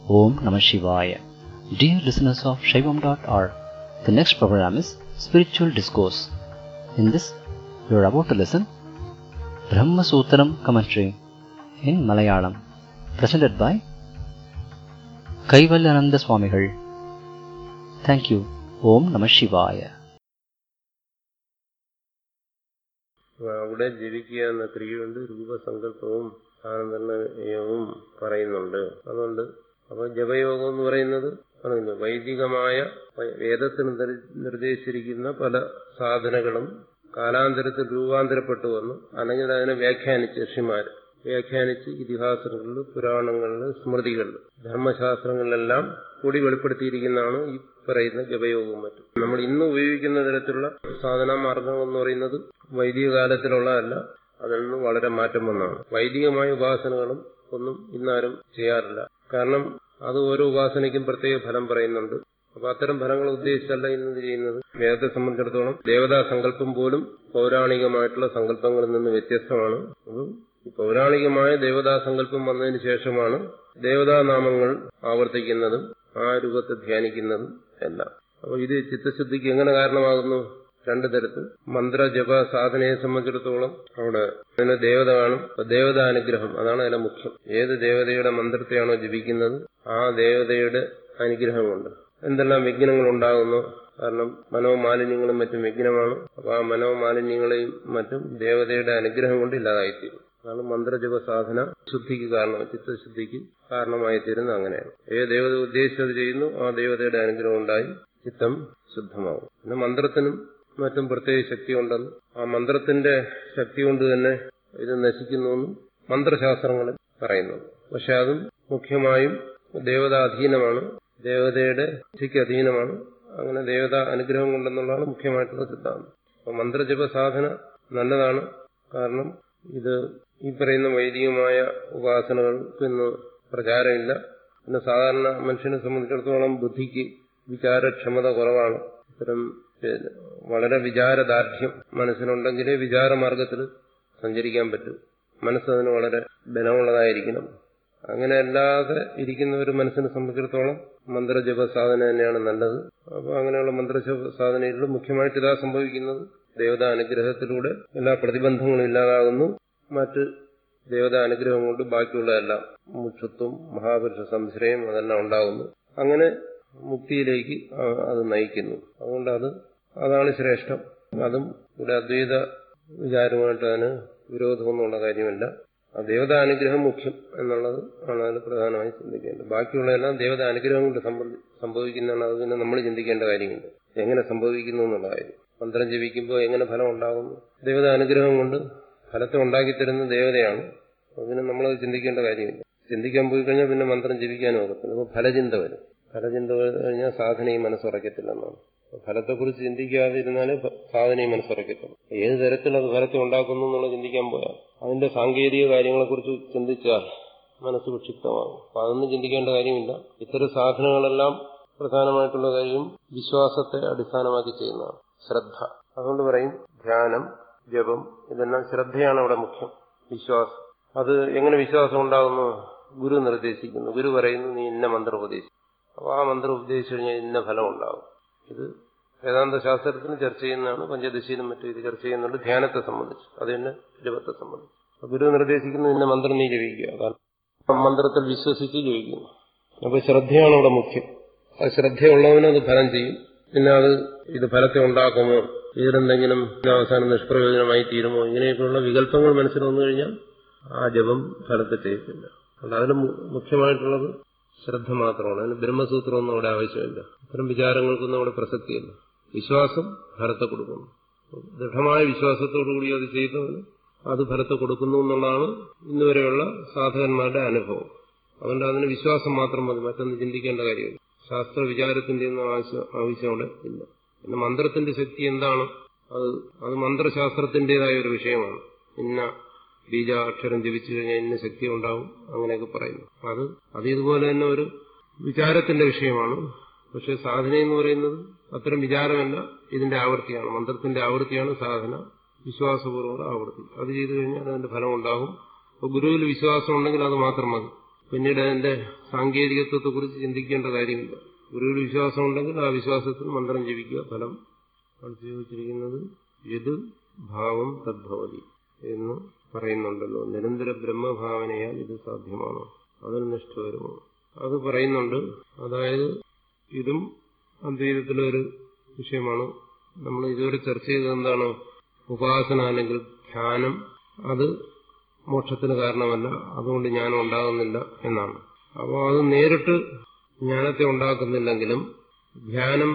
Om Namah Shivaya. Dear listeners of Shaivam.org, the next program is Spiritual Discourse. In this, you are about to listen Brahma Sutram commentary in Malayalam, presented by Kaivalyananda Swamigal. Thank you. Om Namah Shivaya. അവിടെ ജപിക്കുക എന്ന ക്രിയയുണ്ട് രൂപസങ്കല്പവും ആനന്ദനയവും പറയുന്നുണ്ട് അതുകൊണ്ട് അപ്പൊ ജപയോഗം എന്ന് പറയുന്നത് പറയുന്നു വൈദികമായ വേദത്തിൽ നിർദ്ദേശിച്ചിരിക്കുന്ന പല സാധനങ്ങളും കാലാന്തരത്തിൽ രൂപാന്തരപ്പെട്ടു വന്നു അല്ലെങ്കിൽ അതിനെ വ്യാഖ്യാനിച്ച് ഋഷിമാർ വ്യാഖ്യാനിച്ച് ഇതിഹാസങ്ങളിൽ പുരാണങ്ങളിൽ സ്മൃതികളിൽ ധർമ്മശാസ്ത്രങ്ങളിലെല്ലാം കൂടി വെളിപ്പെടുത്തിയിരിക്കുന്നതാണ് ഈ പറയുന്ന ജപയോഗവും മറ്റും നമ്മൾ ഇന്ന് ഉപയോഗിക്കുന്ന തരത്തിലുള്ള സാധന മാർഗം എന്ന് പറയുന്നത് വൈദിക കാലത്തിലുള്ളതല്ല അതിൽ നിന്ന് വളരെ മാറ്റം വന്നതാണ് വൈദികമായ ഉപാസനകളും ഒന്നും ഇന്നാരും ചെയ്യാറില്ല കാരണം അത് ഓരോ ഉപാസനയ്ക്കും പ്രത്യേക ഫലം പറയുന്നുണ്ട് അപ്പൊ അത്തരം ഫലങ്ങൾ ഉദ്ദേശിച്ചല്ല ഇന്ന് ചെയ്യുന്നത് വേദത്തെ സംബന്ധിച്ചിടത്തോളം ദേവതാ സങ്കല്പം പോലും പൗരാണികമായിട്ടുള്ള സങ്കല്പങ്ങളിൽ നിന്ന് വ്യത്യസ്തമാണ് അപ്പം പൗരാണികമായ ദേവതാ സങ്കല്പം വന്നതിന് ശേഷമാണ് ദേവതാനാമങ്ങൾ ആവർത്തിക്കുന്നതും ആ രൂപത്തെ ധ്യാനിക്കുന്നതും എല്ലാം അപ്പൊ ഇത് ചിത്തശുദ്ധിക്ക് എങ്ങനെ കാരണമാകുന്നു രണ്ടു തരത്തിൽ മന്ത്രജപ സാധനയെ സംബന്ധിച്ചിടത്തോളം അവിടെ അതിന് ദേവത കാണും ദേവത അനുഗ്രഹം അതാണ് അതിലെ മുഖ്യം ഏത് ദേവതയുടെ മന്ത്രത്തെയാണോ ജപിക്കുന്നത് ആ ദേവതയുടെ അനുഗ്രഹം കൊണ്ട് എന്തെല്ലാം വിഘ്നങ്ങൾ ഉണ്ടാകുന്നു കാരണം മനോമാലിന്യങ്ങളും മറ്റും വിഘ്നമാണ് അപ്പൊ ആ മനോമാലിന്യങ്ങളെയും മറ്റും ദേവതയുടെ അനുഗ്രഹം കൊണ്ട് ഇല്ലാതായിത്തീരും അതാണ് മന്ത്രജപ സാധന ശുദ്ധിക്ക് കാരണം ചിത്തശുദ്ധിക്ക് കാരണമായി തീരുന്നത് അങ്ങനെയാണ് ഏത് ദേവത ഉദ്ദേശിച്ചത് ചെയ്യുന്നു ആ ദേവതയുടെ അനുഗ്രഹം ഉണ്ടായി ചിത്തം ശുദ്ധമാകും പിന്നെ മന്ത്രത്തിനും മറ്റും പ്രത്യേക ശക്തിയുണ്ടെന്ന് ആ മന്ത്രത്തിന്റെ ശക്തി കൊണ്ട് തന്നെ ഇത് നശിക്കുന്നുവെന്നും മന്ത്രശാസ്ത്രങ്ങളിൽ പറയുന്നു പക്ഷെ അതും മുഖ്യമായും ദേവതാധീനമാണ് ദേവതയുടെ ശക്തിക്ക് അധീനമാണ് അങ്ങനെ ദേവത അനുഗ്രഹം കൊണ്ടെന്നുള്ളതാണ് മുഖ്യമായിട്ടുള്ള സിദ്ധാന്തം അപ്പൊ മന്ത്രജപ സാധന നല്ലതാണ് കാരണം ഇത് ഈ പറയുന്ന വൈദികമായ ഉപാസനകൾക്ക് ഇന്ന് പ്രചാരമില്ല പിന്നെ സാധാരണ മനുഷ്യനെ സംബന്ധിച്ചിടത്തോളം ബുദ്ധിക്ക് വിചാരക്ഷമത കുറവാണ് ഇത്തരം വളരെ വിചാരദാർഢ്യം മനസ്സിനുണ്ടെങ്കിലേ വിചാരമാർഗത്തിൽ സഞ്ചരിക്കാൻ പറ്റൂ മനസ്സതിന് വളരെ ബലമുള്ളതായിരിക്കണം അങ്ങനെ അല്ലാതെ ഇരിക്കുന്ന ഒരു മനസ്സിനെ സംബന്ധിച്ചിടത്തോളം മന്ത്രജപ സാധന തന്നെയാണ് നല്ലത് അപ്പൊ അങ്ങനെയുള്ള മന്ത്രജപ സാധനയിലും മുഖ്യമായിട്ട് ഇതാ സംഭവിക്കുന്നത് ദേവതാ അനുഗ്രഹത്തിലൂടെ എല്ലാ പ്രതിബന്ധങ്ങളും ഇല്ലാതാകുന്നു മറ്റ് ദേവതാ അനുഗ്രഹം കൊണ്ട് ബാക്കിയുള്ളതെല്ലാം മുക്ഷത്വം മഹാപുരുഷ സംശ്രയം അതെല്ലാം ഉണ്ടാകുന്നു അങ്ങനെ മുക്തിയിലേക്ക് അത് നയിക്കുന്നു അതുകൊണ്ട് അത് അതാണ് ശ്രേഷ്ഠം അതും ഇവിടെ അദ്വൈത വിചാരമായിട്ട് അതിന് വിരോധമൊന്നുള്ള കാര്യമല്ല ആ ദേവതാ അനുഗ്രഹം മുഖ്യം എന്നുള്ളത് ആണ് അതിൽ പ്രധാനമായി ചിന്തിക്കേണ്ടത് ബാക്കിയുള്ളതെല്ലാം ദേവതാ അനുഗ്രഹം കൊണ്ട് സംഭവിക്കുന്നതാണ് അത് പിന്നെ നമ്മൾ ചിന്തിക്കേണ്ട കാര്യമുണ്ട് എങ്ങനെ സംഭവിക്കുന്നു എന്നുള്ള കാര്യം മന്ത്രം ജപിക്കുമ്പോൾ എങ്ങനെ ഫലം ഉണ്ടാകുന്നു ദേവതാ അനുഗ്രഹം കൊണ്ട് ഫലത്തെ ഉണ്ടാക്കിത്തരുന്ന ദേവതയാണ് അതിന് നമ്മളത് ചിന്തിക്കേണ്ട കാര്യമില്ല ചിന്തിക്കാൻ പോയി കഴിഞ്ഞാൽ പിന്നെ മന്ത്രം ജപിക്കാനും ഒക്കത്തില്ല അപ്പോൾ ഫലചിന്ത വരും ഫലചിന്ത കഴിഞ്ഞാൽ സാധനയും മനസ്സുറക്കത്തില്ലെന്നാണ് ഫലത്തെക്കുറിച്ച് ചിന്തിക്കാതിരുന്നാലേ സാധനയും മനസ്സുറക്കത്തുള്ളൂ ഏത് തരത്തിൽ അത് ഫലത്തെ ഉണ്ടാക്കുന്നു എന്നുള്ളത് ചിന്തിക്കാൻ പോയാൽ അതിന്റെ സാങ്കേതിക കാര്യങ്ങളെക്കുറിച്ച് ചിന്തിച്ചാൽ മനസ്സ് വിക്ഷിപ്തമാകും അപ്പൊ അതൊന്നും ചിന്തിക്കേണ്ട കാര്യമില്ല ഇത്തരം സാധനങ്ങളെല്ലാം പ്രധാനമായിട്ടുള്ള കാര്യം വിശ്വാസത്തെ അടിസ്ഥാനമാക്കി ചെയ്യുന്നതാണ് ശ്രദ്ധ അതുകൊണ്ട് പറയും ധ്യാനം ജപം ഇതെല്ലാം ശ്രദ്ധയാണ് അവിടെ മുഖ്യം വിശ്വാസം അത് എങ്ങനെ വിശ്വാസം ഉണ്ടാകുന്നു ഗുരു നിർദ്ദേശിക്കുന്നു ഗുരു പറയുന്നു നീ ഇന്ന മന്ത്രം ഉപദേശിക്കും അപ്പൊ ആ മന്ത്രം ഉപദേശിച്ചു കഴിഞ്ഞാൽ ഇന്ന ഫലം ഉണ്ടാകും ഇത് വേദാന്ത ശാസ്ത്രത്തിന് ചർച്ച ചെയ്യുന്നതാണ് പഞ്ചദശയിലും മറ്റും ഇത് ചർച്ച ചെയ്യുന്നുണ്ട് ധ്യാനത്തെ സംബന്ധിച്ച് അത് തന്നെ ജപത്തെ സംബന്ധിച്ച് ഗുരു നിർദ്ദേശിക്കുന്നു ഇന്ന മന്ത്രം നീ ജപിക്കുക കാരണം മന്ത്രത്തിൽ വിശ്വസിച്ച് ജപിക്കുന്നു അപ്പൊ ശ്രദ്ധയാണ് അവിടെ മുഖ്യം അത് ശ്രദ്ധയുള്ളവനും അത് ഫലം ചെയ്യും പിന്നെ അത് ഇത് ഫലത്തെ ഉണ്ടാക്കുമോ ഇതിലെന്തെങ്കിലും അവസാനം നിഷ്പ്രയോജനമായി തീരുമോ ഇങ്ങനെയൊക്കെയുള്ള വികല്പങ്ങൾ മനസ്സിൽ വന്നു കഴിഞ്ഞാൽ ആ ജപം ഫലത്തെ ചെയ്യത്തില്ല അതുകൊണ്ട് അതിന് മുഖ്യമായിട്ടുള്ളത് ശ്രദ്ധ മാത്രമാണ് അതിന് ബ്രഹ്മസൂത്രമൊന്നും അവിടെ ആവശ്യമില്ല അത്തരം വിചാരങ്ങൾക്കൊന്നും അവിടെ പ്രസക്തിയില്ല വിശ്വാസം ഫലത്തെ കൊടുക്കുന്നു ദൃഢമായ വിശ്വാസത്തോടുകൂടി അത് ചെയ്യുന്നവന് അത് ഫലത്തെ കൊടുക്കുന്നു എന്നുള്ളതാണ് ഇന്നുവരെയുള്ള സാധകന്മാരുടെ അനുഭവം അതുകൊണ്ട് അതിന് വിശ്വാസം മാത്രം മതി മറ്റൊന്ന് ചിന്തിക്കേണ്ട കാര്യമില്ല ശാസ്ത്ര വിചാരത്തിന്റെ ഒന്നും ആവശ്യം ആവശ്യം അവിടെ ഇല്ല പിന്നെ മന്ത്രത്തിന്റെ ശക്തി എന്താണ് അത് അത് മന്ത്രശാസ്ത്രത്തിന്റേതായ ഒരു വിഷയമാണ് ഇന്ന ബീജാക്ഷരം ജപിച്ചു കഴിഞ്ഞാൽ ഇന്ന ശക്തി ഉണ്ടാവും അങ്ങനെയൊക്കെ പറയുന്നു അത് അത് ഇതുപോലെ തന്നെ ഒരു വിചാരത്തിന്റെ വിഷയമാണ് പക്ഷെ സാധന എന്ന് പറയുന്നത് അത്തരം വിചാരമല്ല ഇതിന്റെ ആവൃത്തിയാണ് മന്ത്രത്തിന്റെ ആവൃത്തിയാണ് സാധന വിശ്വാസപൂർവ്വം ആവൃത്തി അത് ചെയ്തു കഴിഞ്ഞാൽ അതിന്റെ ഫലം ഉണ്ടാകും അപ്പോൾ ഗുരുവിൽ വിശ്വാസം ഉണ്ടെങ്കിൽ അത് മാത്രം മതി പിന്നീട് അതിന്റെ സാങ്കേതികത്വത്തെക്കുറിച്ച് ചിന്തിക്കേണ്ട കാര്യമില്ല ഗുരുവിൽ വിശ്വാസം ഉണ്ടെങ്കിൽ ആ വിശ്വാസത്തിൽ മന്ത്രം ജപിക്കുക ഫലം അടുത്ത് ചോദിച്ചിരിക്കുന്നത് യത് ഭാവം തദ്ഭവതി എന്ന് പറയുന്നുണ്ടല്ലോ നിരന്തര ബ്രഹ്മഭാവനയാൽ ഇത് സാധ്യമാണോ അതിൽ നിഷ്ഠ വരുമോ അത് പറയുന്നുണ്ട് അതായത് ഇതും അദ്വൈതത്തിലെ ഒരു വിഷയമാണ് നമ്മൾ ഇതുവരെ ചർച്ച ചെയ്തത് എന്താണ് ഉപാസന അല്ലെങ്കിൽ ധ്യാനം അത് മോക്ഷത്തിന് കാരണമല്ല അതുകൊണ്ട് ജ്ഞാനം ഉണ്ടാകുന്നില്ല എന്നാണ് അപ്പോൾ അത് നേരിട്ട് ജ്ഞാനത്തെ ഉണ്ടാക്കുന്നില്ലെങ്കിലും ധ്യാനം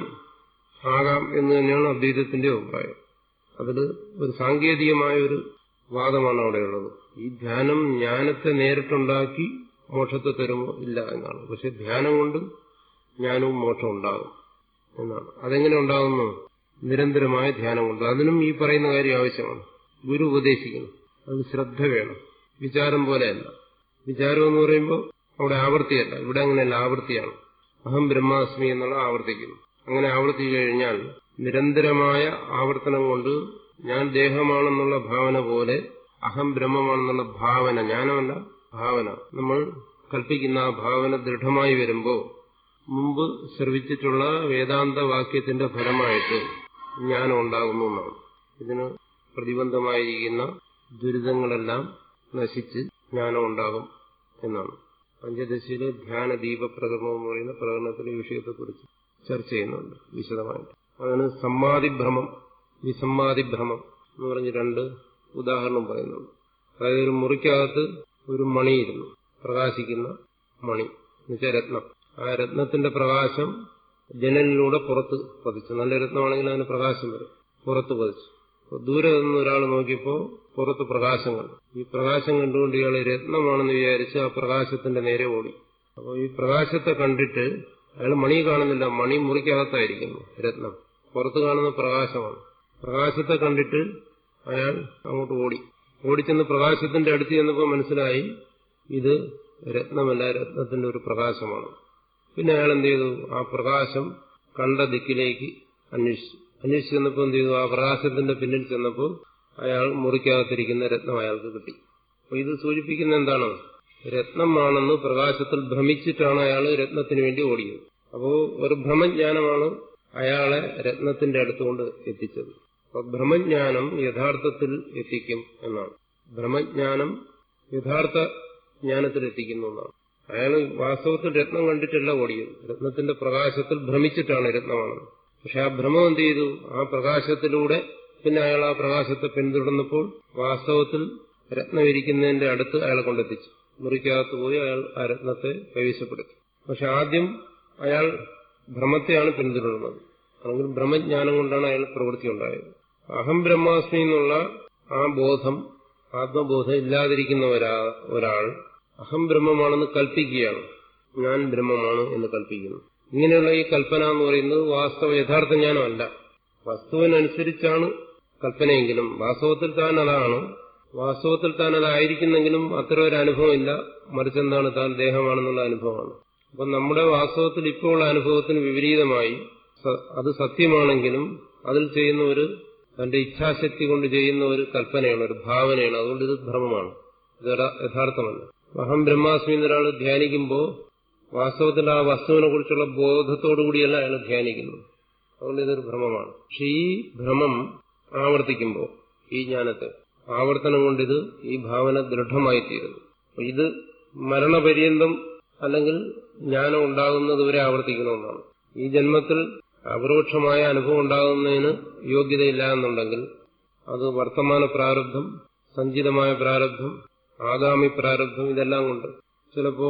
ആകാം എന്ന് തന്നെയാണ് അദ്വൈതത്തിന്റെ അഭിപ്രായം അതിൽ ഒരു സാങ്കേതികമായ ഒരു വാദമാണ് അവിടെയുള്ളത് ഈ ധ്യാനം ജ്ഞാനത്തെ നേരിട്ടുണ്ടാക്കി മോക്ഷത്തെ തരുമോ ഇല്ല എന്നാണ് പക്ഷെ ധ്യാനം കൊണ്ട് ജ്ഞാനവും മോക്ഷം ഉണ്ടാകും എന്നാണ് അതെങ്ങനെ ഉണ്ടാകുന്നു നിരന്തരമായ ധ്യാനം കൊണ്ട് അതിനും ഈ പറയുന്ന കാര്യം ആവശ്യമാണ് ഗുരു ഉപദേശിക്കുന്നു അത് ശ്രദ്ധ വേണം വിചാരം പോലെയല്ല വിചാരം എന്ന് പറയുമ്പോൾ അവിടെ ആവർത്തിയല്ല ഇവിടെ അങ്ങനെയല്ല ആവർത്തിയാണ് അഹം ബ്രഹ്മാസ്മി എന്നുള്ള ആവർത്തിക്കുന്നു അങ്ങനെ ആവർത്തിച്ചു കഴിഞ്ഞാൽ നിരന്തരമായ ആവർത്തനം കൊണ്ട് ഞാൻ ദേഹമാണെന്നുള്ള ഭാവന പോലെ അഹം ബ്രഹ്മമാണെന്നുള്ള ഭാവന ജ്ഞാനമല്ല ഭാവന നമ്മൾ കൽപ്പിക്കുന്ന ആ ഭാവന ദൃഢമായി വരുമ്പോൾ മുമ്പ് ശ്രവിച്ചിട്ടുള്ള വേദാന്ത വാക്യത്തിന്റെ ഫലമായിട്ട് ജ്ഞാനം ഉണ്ടാകുന്നു എന്നാണ് ഇതിന് പ്രതിബന്ധമായിരിക്കുന്ന ദുരിതങ്ങളെല്ലാം നശിച്ച് ജ്ഞാനം ഉണ്ടാകും എന്നാണ് പഞ്ചദശയിലെ ധ്യാന ദീപ പ്രകടനം എന്ന് പറയുന്ന പ്രകടനത്തിലെ വിഷയത്തെക്കുറിച്ച് ചർച്ച ചെയ്യുന്നുണ്ട് വിശദമായിട്ട് അതിന് സമ്മാതിഭ്രമം വിസമ്മാതിഭ്രമം എന്ന് പറഞ്ഞ് രണ്ട് ഉദാഹരണം പറയുന്നുണ്ട് അതായത് ഒരു മുറിക്കകത്ത് ഒരു മണിയിരുന്നു പ്രകാശിക്കുന്ന മണി എന്നുവെച്ചാൽ രത്നം ആ രത്നത്തിന്റെ പ്രകാശം ജനലിലൂടെ പുറത്ത് പതിച്ചു നല്ല രത്നമാണെങ്കിൽ അതിന് പ്രകാശം വരും പുറത്ത് പതിച്ചു ദൂരെ നിന്ന് ഒരാൾ നോക്കിയപ്പോ പുറത്ത് പ്രകാശം കണ്ടു ഈ പ്രകാശം കണ്ടുകൊണ്ട് ഇയാൾ രത്നമാണെന്ന് വിചാരിച്ച് ആ പ്രകാശത്തിന്റെ നേരെ ഓടി അപ്പോൾ ഈ പ്രകാശത്തെ കണ്ടിട്ട് അയാൾ മണി കാണുന്നില്ല മണി മുറിക്കകത്തായിരിക്കുന്നു രത്നം പുറത്ത് കാണുന്ന പ്രകാശമാണ് പ്രകാശത്തെ കണ്ടിട്ട് അയാൾ അങ്ങോട്ട് ഓടി ഓടിച്ചെന്ന് പ്രകാശത്തിന്റെ അടുത്ത് ചെന്നപ്പോൾ മനസ്സിലായി ഇത് രത്നമല്ല രത്നത്തിന്റെ ഒരു പ്രകാശമാണ് പിന്നെ അയാൾ എന്ത് ചെയ്തു ആ പ്രകാശം കണ്ട ദിക്കിലേക്ക് അന്വേഷിച്ചു അന്വേഷിച്ചു ചെന്നപ്പോൾ എന്ത് ചെയ്തു ആ പ്രകാശത്തിന്റെ പിന്നിൽ ചെന്നപ്പോൾ അയാൾ മുറിക്കകത്തിരിക്കുന്ന രത്നം അയാൾക്ക് കിട്ടി അപ്പൊ ഇത് സൂചിപ്പിക്കുന്ന എന്താണ് രത്നമാണെന്ന് പ്രകാശത്തിൽ ഭ്രമിച്ചിട്ടാണ് അയാൾ രത്നത്തിന് വേണ്ടി ഓടിയത് അപ്പോ ഒരു ഭ്രമജ്ഞാനമാണ് അയാളെ രത്നത്തിന്റെ അടുത്തുകൊണ്ട് എത്തിച്ചത് അപ്പൊ ഭ്രമജ്ഞാനം യഥാർത്ഥത്തിൽ എത്തിക്കും എന്നാണ് ഭ്രമജ്ഞാനം യഥാർത്ഥ ജ്ഞാനത്തിൽ എത്തിക്കുന്നു എന്നാണ് അയാൾ വാസ്തവത്തിൽ രത്നം കണ്ടിട്ടല്ല ഓടിയത് രത്നത്തിന്റെ പ്രകാശത്തിൽ ഭ്രമിച്ചിട്ടാണ് രത്നമാണെന്ന് പക്ഷെ ആ ഭ്രമം എന്ത് ചെയ്തു ആ പ്രകാശത്തിലൂടെ പിന്നെ അയാൾ ആ പ്രകാശത്തെ പിന്തുടർന്നപ്പോൾ വാസ്തവത്തിൽ രത്നം ഇരിക്കുന്നതിന്റെ അടുത്ത് അയാളെ കൊണ്ടെത്തിച്ചു മുറിക്കകത്ത് പോയി അയാൾ ആ രത്നത്തെ കൈവശപ്പെടുത്തി പക്ഷെ ആദ്യം അയാൾ ഭ്രമത്തെയാണ് പിന്തുടരുന്നത് അല്ലെങ്കിൽ ബ്രഹ്മജ്ഞാനം കൊണ്ടാണ് അയാൾ പ്രവൃത്തി ഉണ്ടായത് അഹം ബ്രഹ്മാസ്മി എന്നുള്ള ആ ബോധം ആത്മബോധം ഇല്ലാതിരിക്കുന്ന ഒരാ ഒരാൾ അഹം ബ്രഹ്മമാണെന്ന് കൽപ്പിക്കുകയാണ് ഞാൻ ബ്രഹ്മമാണ് എന്ന് കൽപ്പിക്കുന്നു ഇങ്ങനെയുള്ള ഈ കൽപ്പന എന്ന് പറയുന്നത് വാസ്തവ യഥാർത്ഥ ജ്ഞാനമല്ല വസ്തുവിനനുസരിച്ചാണ് കൽപ്പനയെങ്കിലും വാസ്തവത്തിൽ താൻ അതാണ് വാസ്തവത്തിൽ താൻ അതായിരിക്കുന്നെങ്കിലും അത്തരം ഒരു അനുഭവമില്ല മറിച്ച് എന്താണ് താൻ ദേഹമാണെന്നുള്ള അനുഭവമാണ് അപ്പം നമ്മുടെ വാസ്തവത്തിൽ ഇപ്പോൾ ഉള്ള അനുഭവത്തിന് വിപരീതമായി അത് സത്യമാണെങ്കിലും അതിൽ ചെയ്യുന്ന ഒരു തന്റെ ഇച്ഛാശക്തി കൊണ്ട് ചെയ്യുന്ന ഒരു കൽപ്പനയാണ് ഒരു ഭാവനയാണ് അതുകൊണ്ട് ഇത് ഭ്രമമാണ് ഇത് യഥാർത്ഥമല്ല അഹം ബ്രഹ്മാസ്മി എന്നൊരാൾ ധ്യാനിക്കുമ്പോൾ വാസ്തവത്തിൽ ആ വസ്തുവിനെ കുറിച്ചുള്ള ബോധത്തോടുകൂടിയല്ല അയാൾ ധ്യാനിക്കുന്നു അതുകൊണ്ട് ഇതൊരു ഭ്രമമാണ് പക്ഷെ ഈ ഭ്രമം ആവർത്തിക്കുമ്പോൾ ഈ ജ്ഞാനത്തെ ആവർത്തനം കൊണ്ടിത് ഈ ഭാവന ദൃഢമായി തീരുന്നു ഇത് മരണപര്യന്തം അല്ലെങ്കിൽ ജ്ഞാനം ഉണ്ടാകുന്നതുവരെ ആവർത്തിക്കുന്ന ഒന്നാണ് ഈ ജന്മത്തിൽ അപരോക്ഷമായ അനുഭവം ഉണ്ടാകുന്നതിന് യോഗ്യതയില്ല എന്നുണ്ടെങ്കിൽ അത് വർത്തമാന പ്രാരബ്ധം സഞ്ചിതമായ പ്രാരബ്ധം ആഗാമി പ്രാരബ്ധം ഇതെല്ലാം കൊണ്ട് ചിലപ്പോ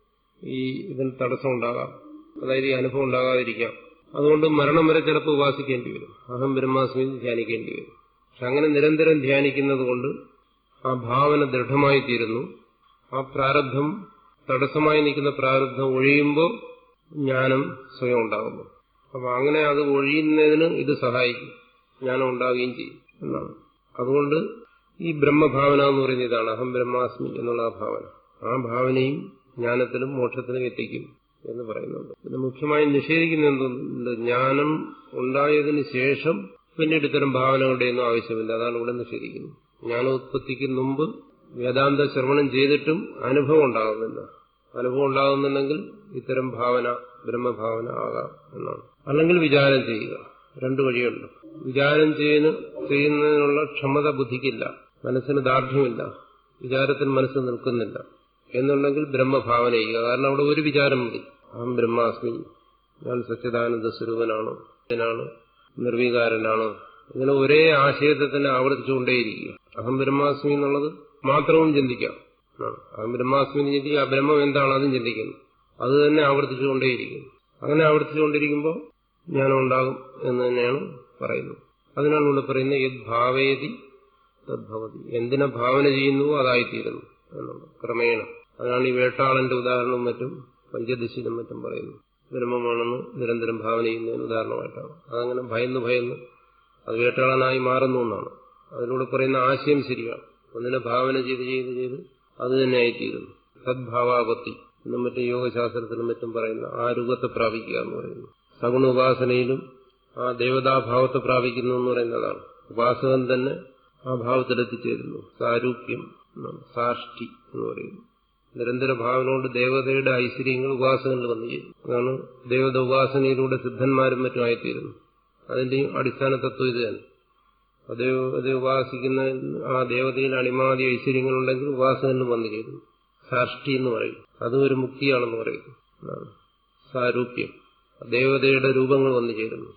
ഈ ഇതിന് തടസ്സം ഉണ്ടാകാം അതായത് ഈ അനുഭവം ഉണ്ടാകാതിരിക്കാം അതുകൊണ്ട് മരണം വരെ ചിലപ്പോൾ ഉപാസിക്കേണ്ടി വരും അഹം ബ്രഹ്മാസ്മി ധ്യാനിക്കേണ്ടി വരും പക്ഷെ അങ്ങനെ നിരന്തരം ധ്യാനിക്കുന്നത് കൊണ്ട് ആ ഭാവന ദൃഢമായി തീരുന്നു ആ പ്രാരബ്ധം തടസ്സമായി നിൽക്കുന്ന പ്രാരബ്ധം ഒഴിയുമ്പോൾ ജ്ഞാനം സ്വയം ഉണ്ടാകുന്നു അപ്പൊ അങ്ങനെ അത് ഒഴിയുന്നതിന് ഇത് സഹായിക്കും ജ്ഞാനം ഉണ്ടാവുകയും ചെയ്യും എന്നാണ് അതുകൊണ്ട് ഈ ബ്രഹ്മഭാവന എന്ന് പറയുന്ന ഇതാണ് അഹം ബ്രഹ്മാസ്മി എന്നുള്ള ആ ഭാവന ആ ഭാവനയും ജ്ഞാനത്തിലും മോക്ഷത്തിലും എത്തിക്കും എന്ന് പറയുന്നുണ്ട് പിന്നെ മുഖ്യമായി നിഷേധിക്കുന്ന എന്തുണ്ട് ജ്ഞാനം ഉണ്ടായതിനു ശേഷം പിന്നീട് ഇത്തരം ഭാവനകളുടെയൊന്നും ആവശ്യമില്ല അതാണ് ഇവിടെ നിഷേധിക്കുന്നത് ജ്ഞാനോത്പത്തിക്ക് മുമ്പ് വേദാന്ത ശ്രവണം ചെയ്തിട്ടും അനുഭവം ഉണ്ടാകുന്നില്ല അനുഭവം ഉണ്ടാകുന്നുണ്ടെങ്കിൽ ഇത്തരം ഭാവന ബ്രഹ്മഭാവന ആകാം എന്നാണ് അല്ലെങ്കിൽ വിചാരം ചെയ്യുക രണ്ടു വഴിയുണ്ട് വിചാരം ചെയ്യുന്ന ചെയ്യുന്നതിനുള്ള ക്ഷമത ബുദ്ധിക്കില്ല മനസ്സിന് ദാർഢ്യമില്ല വിചാരത്തിൽ മനസ്സ് നിൽക്കുന്നില്ല എന്നുണ്ടെങ്കിൽ ബ്രഹ്മഭാവന ചെയ്യുക കാരണം അവിടെ ഒരു വിചാരം മതി അഹം ബ്രഹ്മാസ്മി ഞാൻ സച്ചിദാനന്ദ സ്വരൂപനാണ് ഞാനാണ് നിർവികാരനാണ് ഇങ്ങനെ ഒരേ ആശയത്തെ തന്നെ ആവർത്തിച്ചുകൊണ്ടേയിരിക്കുക അഹം ബ്രഹ്മാസ്മി എന്നുള്ളത് മാത്രവും ചിന്തിക്കാം അഹം ബ്രഹ്മാസ്മി എന്ന് ചിന്തിക്കുക ആ ബ്രഹ്മം എന്താണ് അതും ചിന്തിക്കുന്നു അത് തന്നെ ആവർത്തിച്ചുകൊണ്ടേയിരിക്കുന്നു അങ്ങനെ ആവർത്തിച്ചുകൊണ്ടിരിക്കുമ്പോൾ ജ്ഞാനം ഉണ്ടാകും എന്ന് തന്നെയാണ് പറയുന്നത് അതിനാണ് ഇവിടെ പറയുന്നത് യത് ഭാവേതി തദ്ഭവതി എന്തിനെ ഭാവന ചെയ്യുന്നുവോ അതായിത്തീരുന്നു എന്നുള്ളത് ക്രമേണ അതിനാണ് ഈ വേട്ടാളന്റെ ഉദാഹരണവും മറ്റും പഞ്ചദശിയിലും മറ്റും പറയുന്നത് ബ്രഹ്മമാണെന്ന് നിരന്തരം ഭാവന ചെയ്യുന്നതിന് ഉദാഹരണമായിട്ടാണ് അതങ്ങനെ ഭയന്ന് ഭയന്ന് അത് വേട്ടാളനായി മാറുന്നു എന്നാണ് അതിലൂടെ പറയുന്ന ആശയം ശരിയാണ് ഒന്നിനെ ഭാവന ചെയ്ത് ചെയ്ത് ചെയ്ത് അത് തന്നെ ആയിത്തീരുന്നു സദ്ഭാവാപത്തി എന്നും മറ്റും യോഗശാസ്ത്രത്തിലും മറ്റും പറയുന്ന ആ രൂപത്തെ പ്രാപിക്കുക എന്ന് പറയുന്നു സഗുണ ഉപാസനയിലും ആ ദേവതാഭാവത്തെ പ്രാപിക്കുന്നു എന്ന് പറയുന്നതാണ് ഉപാസകൻ തന്നെ ആ ഭാവത്തിലെത്തിച്ചേരുന്നു സാരൂപ്യം സാഷ്ടി എന്ന് പറയുന്നു നിരന്തര ഭാവന കൊണ്ട് ദേവതയുടെ ഐശ്വര്യങ്ങൾ ഉപാസനയിൽ വന്നു ചേരും അതാണ് ദേവത ഉപാസനയിലൂടെ സിദ്ധന്മാരും മറ്റും ആയിത്തീരുന്നു അതിന്റെയും അടിസ്ഥാന തത്വം ഇത് തന്നെ ദേവത ഉപാസിക്കുന്ന ആ ദേവതയിൽ അണിമാതി ഐശ്വര്യങ്ങളുണ്ടെങ്കിൽ ഉപാസനയിലും വന്നു ചേരുന്നു സാഷ്ടി എന്ന് പറയും അതും ഒരു മുക്തിയാണെന്ന് പറയുന്നു സാരൂപ്യം ദേവതയുടെ രൂപങ്ങൾ വന്നു ചേരുന്നു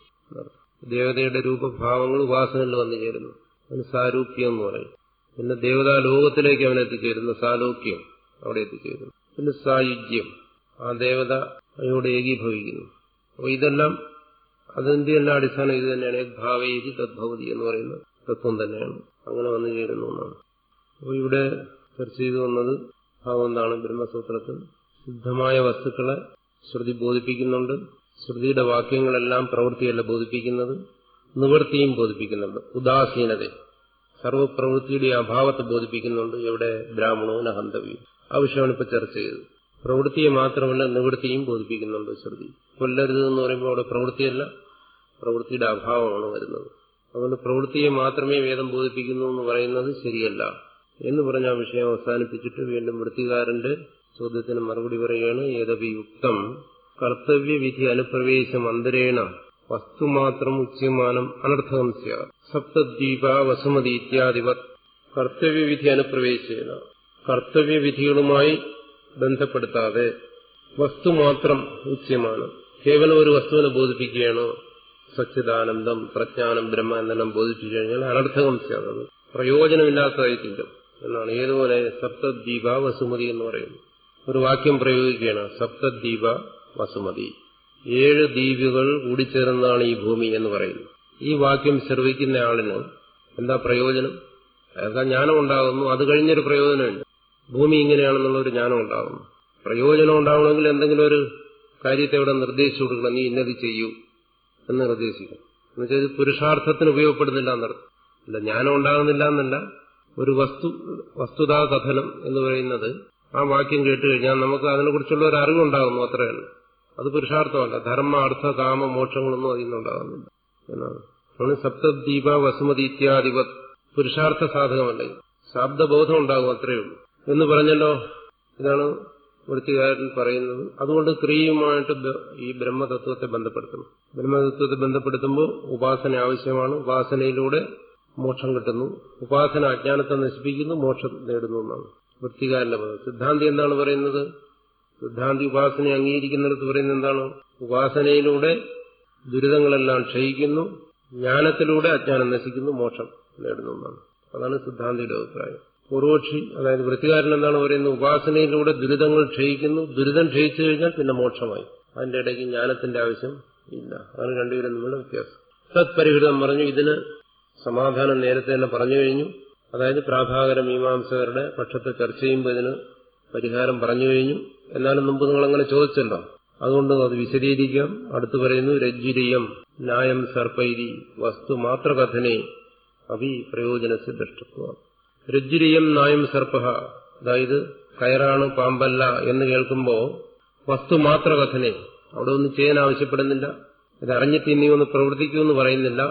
ദേവതയുടെ രൂപഭാവങ്ങൾ ഉപാസനയിൽ വന്നു ചേരുന്നു അതിന് സാരൂപ്യം എന്ന് പറയും പിന്നെ ദേവതാ ലോകത്തിലേക്ക് അവൻ എത്തിച്ചേരുന്നു സാലോക്യം അവിടെ എത്തിച്ചേരുന്നു പിന്നെ സായുജ്യം ആ ദേവതയോട് ഏകീഭവിക്കുന്നു അപ്പോൾ ഇതെല്ലാം അതിന്റെ എല്ലാം അടിസ്ഥാനം ഇത് തന്നെയാണ് ഭാവേജി തദ്ഭവതി എന്ന് പറയുന്ന തത്വം തന്നെയാണ് അങ്ങനെ വന്നു ചേരുന്നു എന്നാണ് അപ്പോൾ ഇവിടെ ചർച്ച ചെയ്തു വന്നത് ഭാവം എന്താണ് ബ്രഹ്മസൂത്രത്തിൽ സിദ്ധമായ വസ്തുക്കളെ ശ്രുതി ബോധിപ്പിക്കുന്നുണ്ട് ശ്രുതിയുടെ വാക്യങ്ങളെല്ലാം പ്രവൃത്തിയല്ല ബോധിപ്പിക്കുന്നത് നിവൃത്തിയും ബോധിപ്പിക്കുന്നുണ്ട് ഉദാസീനത സർവപ്രവൃത്തിയുടെ അഭാവത്തെ ബോധിപ്പിക്കുന്നുണ്ട് എവിടെ ബ്രാഹ്മണോന ഹന്തവ്യം ആ വിഷയമാണ് ഇപ്പൊ ചർച്ച ചെയ്തത് പ്രവൃത്തിയെ മാത്രമല്ല നിവൃത്തിയും ബോധിപ്പിക്കുന്നുണ്ട് ശ്രുതി കൊല്ലരുത് എന്ന് പറയുമ്പോൾ അവിടെ പ്രവൃത്തിയല്ല പ്രവൃത്തിയുടെ അഭാവമാണ് വരുന്നത് അതുകൊണ്ട് പ്രവൃത്തിയെ മാത്രമേ വേദം ബോധിപ്പിക്കുന്നു എന്ന് പറയുന്നത് ശരിയല്ല എന്ന് പറഞ്ഞ ആ വിഷയം അവസാനിപ്പിച്ചിട്ട് വീണ്ടും വൃത്തികാരന്റെ ചോദ്യത്തിന് മറുപടി പറയുകയാണ് ഏതപി യുക്തം കർത്തവ്യവിധി അനുപ്രവേശം അന്തരേണ വസ്തുമാത്രം ഉച്യമാനം അനർത്ഥകം സ്യാത് സപ്തദ്വീപ വസുമതി ഇത്യാദിവത് കർത്തവ്യവിധി അനുപ്രവേശേന കർത്തവ്യവിധികളുമായി ബന്ധപ്പെടുത്താതെ വസ്തുമാത്രം ഉച്യമാനം കേവലം ഒരു വസ്തുവിനെ ബോധിപ്പിക്കുകയാണോ സച്ചിദാനന്ദം പ്രജ്ഞാനം ബ്രഹ്മ എന്നെല്ലാം ബോധിപ്പിച്ചു കഴിഞ്ഞാൽ അനർത്ഥകം സ്യാതത് പ്രയോജനമില്ലാത്തതായി തീരും എന്നാണ് ഏതുപോലെ സപ്തദ്വീപ വസുമതി എന്ന് പറയുന്നു ഒരു വാക്യം പ്രയോഗിക്കുകയാണ് സപ്തദ്വീപ വസുമതി ഏഴ് ദ്വീപുകൾ കൂടിച്ചേർന്നതാണ് ഈ ഭൂമി എന്ന് പറയുന്നു ഈ വാക്യം ശ്രവിക്കുന്ന ആളിന് എന്താ പ്രയോജനം അതൊക്കെ ജ്ഞാനം ഉണ്ടാകുന്നു അത് കഴിഞ്ഞൊരു പ്രയോജനമുണ്ട് ഭൂമി ഇങ്ങനെയാണെന്നുള്ള ഒരു ജ്ഞാനം ഉണ്ടാകുന്നു പ്രയോജനം ഉണ്ടാവണമെങ്കിൽ എന്തെങ്കിലും ഒരു കാര്യത്തെ ഇവിടെ നിർദ്ദേശിച്ചു കൊടുക്കണം നീ ഇന്നത് ചെയ്യൂ എന്ന് നിർദ്ദേശിക്കും എന്നുവെച്ചാൽ ഇത് പുരുഷാർത്ഥത്തിന് ഉപയോഗപ്പെടുന്നില്ല എന്നർത്ഥം അല്ല ജ്ഞാനം ഉണ്ടാകുന്നില്ല എന്നല്ല ഒരു വസ്തു വസ്തുതാ കഥനം എന്ന് പറയുന്നത് ആ വാക്യം കേട്ട് കഴിഞ്ഞാൽ നമുക്ക് അതിനെക്കുറിച്ചുള്ള ഒരു അറിവുണ്ടാകുന്നു അത്രയാണ് അത് പുരുഷാർത്ഥമല്ല ധർമ്മ അർത്ഥ കാമ മോക്ഷങ്ങളൊന്നും അതിൽ നിന്നുണ്ടാകുന്നില്ല എന്നാണ് സപ്തദ്വീപ വസുമതി ഇത്യാദി പുരുഷാർത്ഥ സാധകമല്ല ശബ്ദബോധം ഉണ്ടാകും അത്രയേ ഉള്ളൂ എന്ന് പറഞ്ഞല്ലോ ഇതാണ് വൃത്തികാരൻ പറയുന്നത് അതുകൊണ്ട് ക്രിയയുമായിട്ട് ഈ ബ്രഹ്മതത്വത്തെ ബന്ധപ്പെടുത്തണം ബ്രഹ്മതത്വത്തെ ബന്ധപ്പെടുത്തുമ്പോൾ ഉപാസന ആവശ്യമാണ് ഉപാസനയിലൂടെ മോക്ഷം കിട്ടുന്നു ഉപാസന അജ്ഞാനത്തെ നശിപ്പിക്കുന്നു മോക്ഷം നേടുന്നു എന്നാണ് വൃത്തികാരന്റെ പദം സിദ്ധാന്തി എന്താണ് പറയുന്നത് സിദ്ധാന്തി ഉപാസനയെ അംഗീകരിക്കുന്നിടത്ത് പറയുന്നത് എന്താണ് ഉപാസനയിലൂടെ ദുരിതങ്ങളെല്ലാം ക്ഷയിക്കുന്നു ജ്ഞാനത്തിലൂടെ അജ്ഞാനം നശിക്കുന്നു മോക്ഷം നേടുന്നു എന്നാണ് അതാണ് സിദ്ധാന്തിയുടെ അഭിപ്രായം പൂർവക്ഷി അതായത് വൃത്തികാരൻ എന്താണ് പറയുന്നത് ഉപാസനയിലൂടെ ദുരിതങ്ങൾ ക്ഷയിക്കുന്നു ദുരിതം ക്ഷയിച്ചു കഴിഞ്ഞാൽ പിന്നെ മോക്ഷമായി അതിന്റെ ഇടയ്ക്ക് ജ്ഞാനത്തിന്റെ ആവശ്യം ഇല്ല അതാണ് രണ്ടുപേരും തമ്മിലുള്ള വ്യത്യാസം തത്പരിഹിതം പറഞ്ഞു ഇതിന് സമാധാനം നേരത്തെ തന്നെ പറഞ്ഞു കഴിഞ്ഞു അതായത് പ്രാഭാകര മീമാംസകരുടെ പക്ഷത്തെ ചർച്ച ചെയ്യുമ്പോൾ ഇതിന് പരിഹാരം പറഞ്ഞു കഴിഞ്ഞു എന്നാലും മുമ്പ് നിങ്ങൾ അങ്ങനെ ചോദിച്ചല്ലോ അതുകൊണ്ട് അത് വിശദീകരിക്കാം അടുത്ത് പറയുന്നു രജ്ജുരിയം ന്യായം സർപ്പൈരി വസ്തു മാത്രകഥനെ അഭി പ്രയോജനസ് ദൃഷ്ടത്വ രജ്ജുരിയം നായം സർപ്പ അതായത് കയറാണ് പാമ്പല്ല എന്ന് കേൾക്കുമ്പോ വസ്തു മാത്രകഥനെ അവിടെ ഒന്നും ചെയ്യാൻ ആവശ്യപ്പെടുന്നില്ല ഇത് അറിഞ്ഞിട്ട് ഇനി ഒന്ന് പ്രവർത്തിക്കുമെന്ന് പറയുന്നില്ല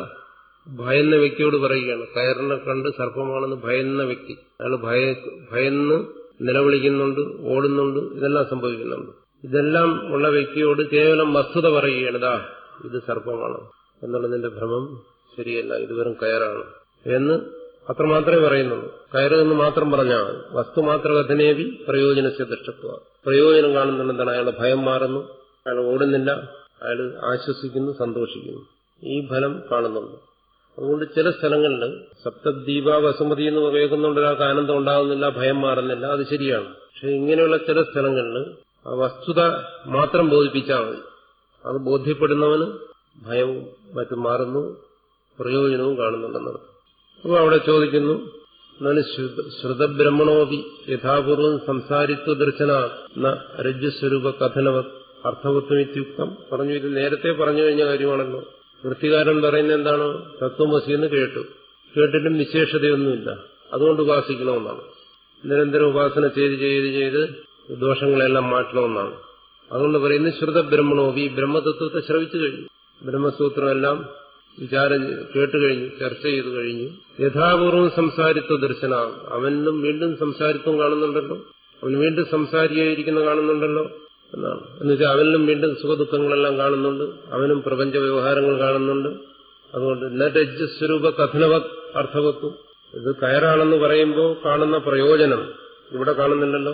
ഭയന്ന വ്യക്തിയോട് പറയുകയാണ് കയറിനെ കണ്ട് സർപ്പമാണെന്ന് ഭയന്ന വ്യക്തി അയാൾ ഭയ ഭയന്ന് നിലവിളിക്കുന്നുണ്ട് ഓടുന്നുണ്ട് ഇതെല്ലാം സംഭവിക്കുന്നുണ്ട് ഇതെല്ലാം ഉള്ള വ്യക്തിയോട് കേവലം വസ്തുത പറയുകയാണ് ദാ ഇത് സർപ്പമാണ് എന്നുള്ളതിന്റെ ഭ്രമം ശരിയല്ല ഇത് വെറും കയറാണ് എന്ന് അത്രമാത്രമേ പറയുന്നുള്ളൂ കയറ് എന്ന് മാത്രം പറഞ്ഞാൽ മതി വസ്തു മാത്ര കഥനേവി പ്രയോജനസ്യ ദൃഷ്ടത്വ പ്രയോജനം കാണുന്നുണ്ട് എന്താണ് അയാളുടെ ഭയം മാറുന്നു അയാൾ ഓടുന്നില്ല അയാൾ ആശ്വസിക്കുന്നു സന്തോഷിക്കുന്നു ഈ ഫലം കാണുന്നുണ്ട് അതുകൊണ്ട് ചില സ്ഥലങ്ങളിൽ സപ്തദ്വീപ വസുമതി എന്ന് കേൾക്കുന്നുണ്ട് ഒരാൾക്ക് ആനന്ദം ഉണ്ടാകുന്നില്ല ഭയം മാറുന്നില്ല അത് ശരിയാണ് പക്ഷെ ഇങ്ങനെയുള്ള ചില സ്ഥലങ്ങളിൽ ആ വസ്തുത മാത്രം ബോധിപ്പിച്ചാൽ മതി അത് ബോധ്യപ്പെടുന്നവന് ഭയവും മറ്റും മാറുന്നു പ്രയോജനവും കാണുന്നുണ്ടെന്നർത്ഥം അപ്പോൾ അവിടെ ചോദിക്കുന്നു എന്നാലും ശ്രുതബ്രഹ്മണോപി യഥാപൂർവം സംസാരിത്വ ദർശന രജ്ജുസ്വരൂപ കഥനവ അർത്ഥവത്വമിത്യുക്തം പറഞ്ഞു ഇത് നേരത്തെ പറഞ്ഞു കഴിഞ്ഞ കാര്യമാണല്ലോ വൃത്തികാരൻ പറയുന്നത് എന്താണ് തത്വമസി എന്ന് കേട്ടു കേട്ടിട്ടും വിശേഷതയൊന്നുമില്ല അതുകൊണ്ട് ഉപാസിക്കണമെന്നാണ് നിരന്തരം ഉപാസന ചെയ്ത് ചെയ്ത് ചെയ്ത് ദോഷങ്ങളെല്ലാം മാറ്റണമെന്നാണ് അതുകൊണ്ട് പറയുന്നത് ശ്രുതബ്രഹ്മണോപി ബ്രഹ്മതത്വത്തെ ശ്രവിച്ചു കഴിഞ്ഞു ബ്രഹ്മസൂത്രമെല്ലാം വിചാരം കേട്ട് കഴിഞ്ഞു ചർച്ച ചെയ്തു കഴിഞ്ഞു യഥാപൂർവം സംസാരിത്വ ദർശന അവനും വീണ്ടും സംസാരിത്വം കാണുന്നുണ്ടല്ലോ അവൻ വീണ്ടും സംസാരിയായിരിക്കുന്ന കാണുന്നുണ്ടല്ലോ എന്നാണ് എന്നുവെച്ചാൽ അവനിലും വീണ്ടും സുഖദുഃഖങ്ങളെല്ലാം കാണുന്നുണ്ട് അവനും പ്രപഞ്ച വ്യവഹാരങ്ങൾ കാണുന്നുണ്ട് അതുകൊണ്ട് നരജ്ജ സ്വരൂപ കഥനവ അർത്ഥവത്വം ഇത് കയറാണെന്ന് പറയുമ്പോൾ കാണുന്ന പ്രയോജനം ഇവിടെ കാണുന്നില്ലല്ലോ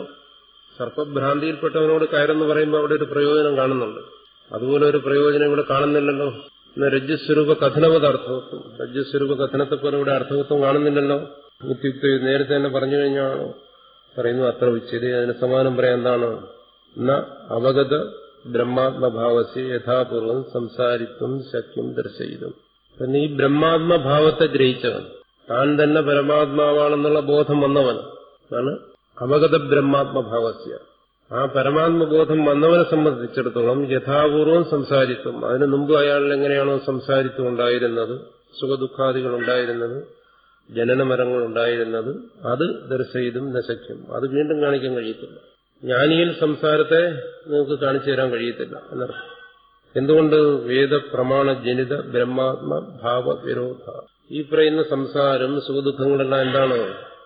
സർപ്പഭ്രാന്തിയിൽപ്പെട്ടവനോട് കയറെന്ന് പറയുമ്പോൾ അവിടെ ഒരു പ്രയോജനം കാണുന്നുണ്ട് അതുപോലെ ഒരു പ്രയോജനം ഇവിടെ കാണുന്നില്ലല്ലോ ഇന്ന് രജ്ജസ്വരൂപ കഥനവത് അർത്ഥവത്വം രജ്ജസ്വരൂപ കഥനത്തെ പോലെ ഇവിടെ അർത്ഥവത്വം കാണുന്നില്ലല്ലോ ഇത്യുക്തി നേരത്തെ തന്നെ പറഞ്ഞു കഴിഞ്ഞാണോ പറയുന്നു അത്ര ഉച്ചതി അതിന് സമാനം പറയാൻ എന്താണ് ന അവഗത ബ്രഹ്മാത്മഭാവസെ യഥാപൂർവം സംസാരിത്വം ശക്യം ദർശയിതും പിന്നെ ഈ ബ്രഹ്മാത്മഭാവത്തെ ഗ്രഹിച്ചവൻ താൻ തന്നെ പരമാത്മാവാണെന്നുള്ള ബോധം വന്നവൻ ആണ് അവഗത ബ്രഹ്മാത്മഭാവസ്യ ആ പരമാത്മബോധം വന്നവനെ സംബന്ധിച്ചിടത്തോളം യഥാപൂർവം സംസാരിത്വം അതിനു മുമ്പ് അയാളിൽ എങ്ങനെയാണോ സംസാരിത്വം ഉണ്ടായിരുന്നത് സുഖദുഃഖാദികൾ ഉണ്ടായിരുന്നത് ജനനമരങ്ങൾ ഉണ്ടായിരുന്നത് അത് ദർശയിതും നശയ്ക്കും അത് വീണ്ടും കാണിക്കാൻ കഴിയത്തില്ല ജ്ഞാനിയിൽ സംസാരത്തെ നിങ്ങൾക്ക് കാണിച്ചു തരാൻ കഴിയത്തില്ല എന്നർത്ഥം എന്തുകൊണ്ട് വേദപ്രമാണ ജനിത ബ്രഹ്മാത്മ ഭാവ വിരോധ ഈ പറയുന്ന സംസാരം സുഖദുഃഖങ്ങളെല്ലാം എന്താണ്